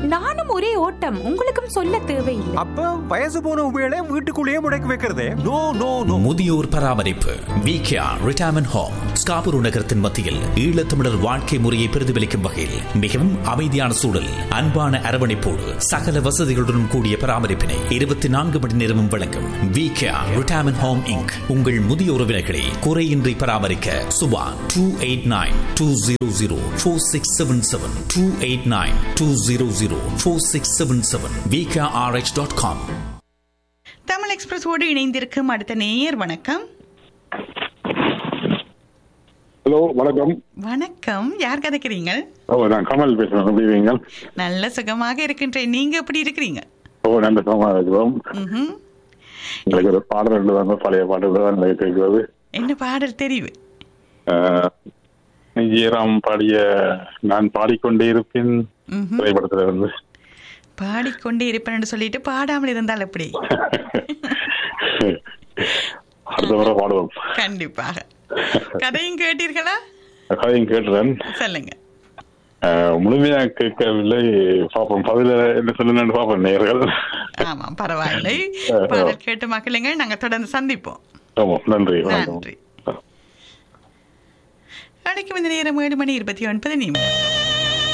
நானும் ஒரே ஓட்டம் உங்களுக்கும் சொல்ல தேவையில்லை அப்ப வயசு போன உபயோக வீட்டுக்குள்ளேயே முடக்கி வைக்கிறதே நோ நோ நோ முதியோர் பராமரிப்பு விகேஆர் ரிட்டையர்மெண்ட் ஹோம் ஸ்காபூர் நகரத்தின் மத்தியில் ஈழத்தமிழர் வாழ்க்கை முறையை பிரதிபலிக்கும் வகையில் மிகவும் அமைதியான சூழல் அன்பான அரவணைப்போடு சகல வசதிகளுடன் கூடிய பராமரிப்பினை இருபத்தி நான்கு மணி நேரமும் வழங்கும் விகேஆர் ரிட்டையர்மெண்ட் ஹோம் இங்க் உங்கள் முதிய உறவினர்களை குறையின்றி பராமரிக்க Subha two eight nine two zero zero four six seven seven two eight nine two zero zero four six seven seven VKRH dot com Tamil எக்ஸ்பிரஸோடு இணைந்திருக்கும் அடுத்த நேயர் வணக்கம் ஹலோ வணக்கம் வணக்கம் யார் கதைக்கிறீங்க ஓ நான் கமல் பேசுறேன் எப்படி இருக்கீங்க நல்ல சுகமாக இருக்கின்றேன் நீங்க எப்படி இருக்கிறீங்க ஓ நல்ல சுகமாக இருக்கிறோம் ம்ஹும். உங்களுக்கு ஒரு பாடல் ரெண்டு தாங்க பழைய பாடல் தான் எனக்கு கேட்கிறது என்ன பாடல் தெரிவு ஜெயராம் பாடிய நான் பாடிக்கொண்டே இருப்பேன் ம்ஹும். திரைப்படத்துல இருந்து பாடிக்கொண்டே இருப்பேன் சொல்லிட்டு பாடாமல் இருந்தால் எப்படி அடுத்த முறை பாடுவோம் கண்டிப்பாக கதையும் கேட்டீர்களா கதையும் கேட்டுறேன் சொல்லுங்க அஹ், முழுமையா கேட்கவில்லை பாப்போம் பதில என்ன சொல்லுன்னு பாப்போம் நேர்கள் ஆமாம் பரவாயில்லை பாடல் கேட்டு மக்களுங்க நாங்க தொடர்ந்து சந்திப்போம் ஆமாம் நன்றி வணக்கம் நன்றி அடைக்கும் இந்த நேரம் ஏழு மணி இருபத்தி ஒன்பது நிமிடம்